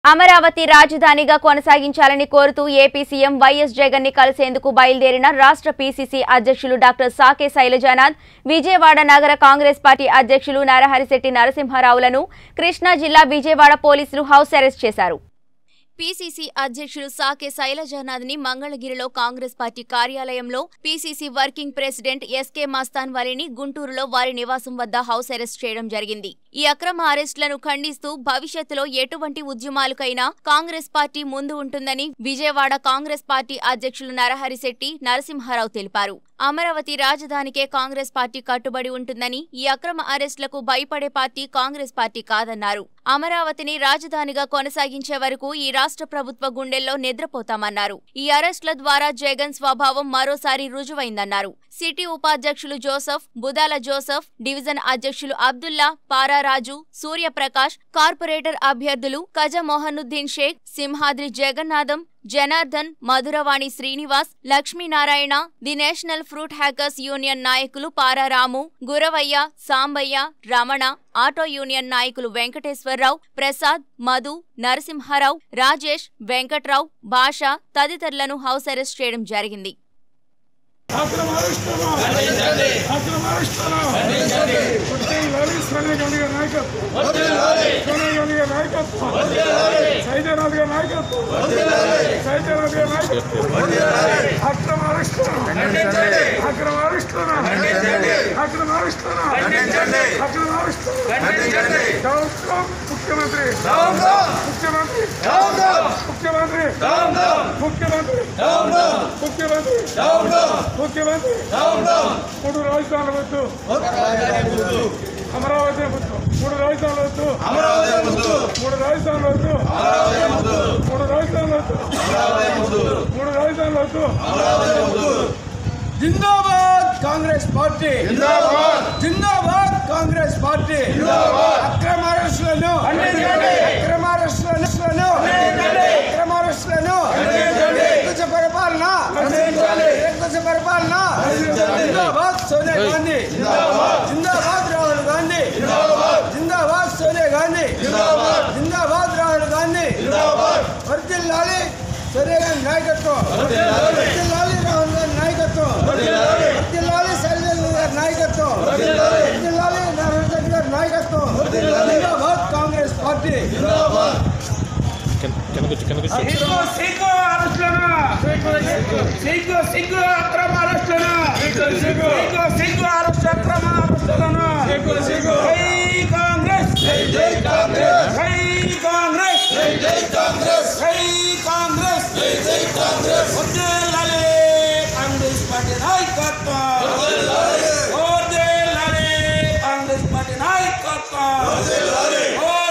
అమరావతి రాజధానిగా కొనసాగించాలని కోరుతూ ఏపీ సీఎం వైఎస్ జగన్ ని కలిసేందుకు బయలుదేరిన రాష్ట్ర పీసీసీ అధ్యక్షులు డాక్టర్ సాకే శైలజానాథ్ విజయవాడ నగర కాంగ్రెస్ పార్టీ అధ్యక్షులు నరహరిశెట్టి నరసింహారావులను కృష్ణా జిల్లా విజయవాడ పోలీసులు హౌస్ అరెస్ట్ చేశారు పీసీసీ అధ్యక్షుడు సాకే శైలజానాథ్ ని మంగళగిరిలో కాంగ్రెస్ పార్టీ కార్యాలయంలో PCC working president SK Mastan వలిని గుంటూరులో వారి నివాసం వద్ద హౌస్ అరెస్ట్ చేయడం జరిగింది ఈ అక్రమ అరెస్టులను ఖండిస్తూ భవిష్యత్తులో ఎటువంటి ఉద్యమాలకైనా కాంగ్రెస్ పార్టీ ముందు ఉంటుందని విజయవాడ కాంగ్రెస్ పార్టీ అధ్యక్షులు నరహరిశెట్టి నరసింహారావు తెలిపారు అమరావతి రాజధానికే కాంగ్రెస్ పార్టీ కట్టుబడి ఉంటుందని ఈ అక్రమ అరెస్టులకు భయపడే పార్టీ కాంగ్రెస్ పార్టీ కాదన్నారు అమరావతిని రాజధానిగా కొనసాగించే వరకు ఈ రాష్ట్ర ప్రభుత్వ గుండెల్లో నిద్రపోతామన్నారు ఈ అరెస్టుల ద్వారా జగన్ స్వభావం మరోసారి రుజువైందన్నారు సిటీ ఉపాధ్యక్షులు జోసఫ్ బుదాల జోసఫ్ డివిజన్ అధ్యక్షులు అబ్దుల్లా పారారాజు సూర్యప్రకాష్ కార్పొరేటర్ అభ్యర్థులు Kaja Mohanuddin Sheikh Simhadri Jagannatham Janardhan Madhuravani Srinivas Lakshminarayana the national fruit hawkers union నాయకులు పారారాము గురవయ్య సాంబయ్య రమణ ఆటో యూనియన్ నాయకులు వెంకటేశ్వరరావు ప్రసాద్ మధు నరసింహారావు రాజేష్ వెంకట్రావు భాష తదితరులను హౌస్ అరెస్ట్ చేయడం జరిగింది అక్రమారుష్టులు అక్రమారుష్టులు వర్ధిల్లాలి సోనియా గాంధీ గారి నాయకత్వం సోనియా గాంధీ గారి నాయకత్వం సైజనాథ్ గారి నాయకత్వం సైజనాథ్ గారి నాయకత్వం అక్రమారుష్టులు అక్రమారుష్టులు అక్రమారుష్టులు అక్రమారుష్టులు డౌన్ ముఖ్యమంత్రి ముఖ్యమంత్రి ముఖ్యమంత్రి ముఖ్యమంత్రి ముఖ్యమంత్రి ముఖ్యమంత్రి మూడు రాజధానులు వద్దు అమరావతి వద్దు మూడు రాజధానులు వద్దు మూడు రాజధానులు వద్దు మూడు రాజధానులు వద్దు మూడు రాజధానులు వద్దు జిందాబాద్ కాంగ్రెస్ పార్టీ జిందాబాద్ కాంగ్రెస్ పార్టీ అక్రమ అరెస్టులను అక్రమ అరెస్టులను అక్రమ అరెస్టులను నిరంకుశ పరిపాలన నిరంకుశ పరిపాలన జిందాబాద్ సోనియా గాంధీ జిందాబాద్ రాహుల్ గాంధీ జిందాబాద్ సోనియా గాంధీ జిందాబాద్ రాహుల్ గాంధీ వర్దిల్లాలి సోనియా గాంధీ నాయకత్వం వర్దిల్లాలి రాహుల్ గాంధీ నాయకత్వం వర్దిల్లాలి శైలజ గారి నాయకత్వం వర్దిల్లాలి నరేంద్ర రెడ్డి గారి నాయకత్వం జిందాబాద్ కాంగ్రెస్ పార్టీ సిగ్గు సిగ్గు అరెస్టులను సిగ్గు సిగ్గు అక్రమ అరెస్టులను సిగ్గు సిగ్గు సిగ్గు అరెస్ట్ అక్రమ అరెస్టులను సిగ్గు సిగ్గు జై కాంగ్రెస్ జై జై కాంగ్రెస్ జై కాంగ్రెస్ జై జై కాంగ్రెస్ జై కాంగ్రెస్ జై జై కాంగ్రెస్ వద్దేలాలి కాంగ్రెస్ పార్టీ నాయకత్వం వద్దేలాలి కాంగ్రెస్ పార్టీ నాయకత్వం వద్దేలాలి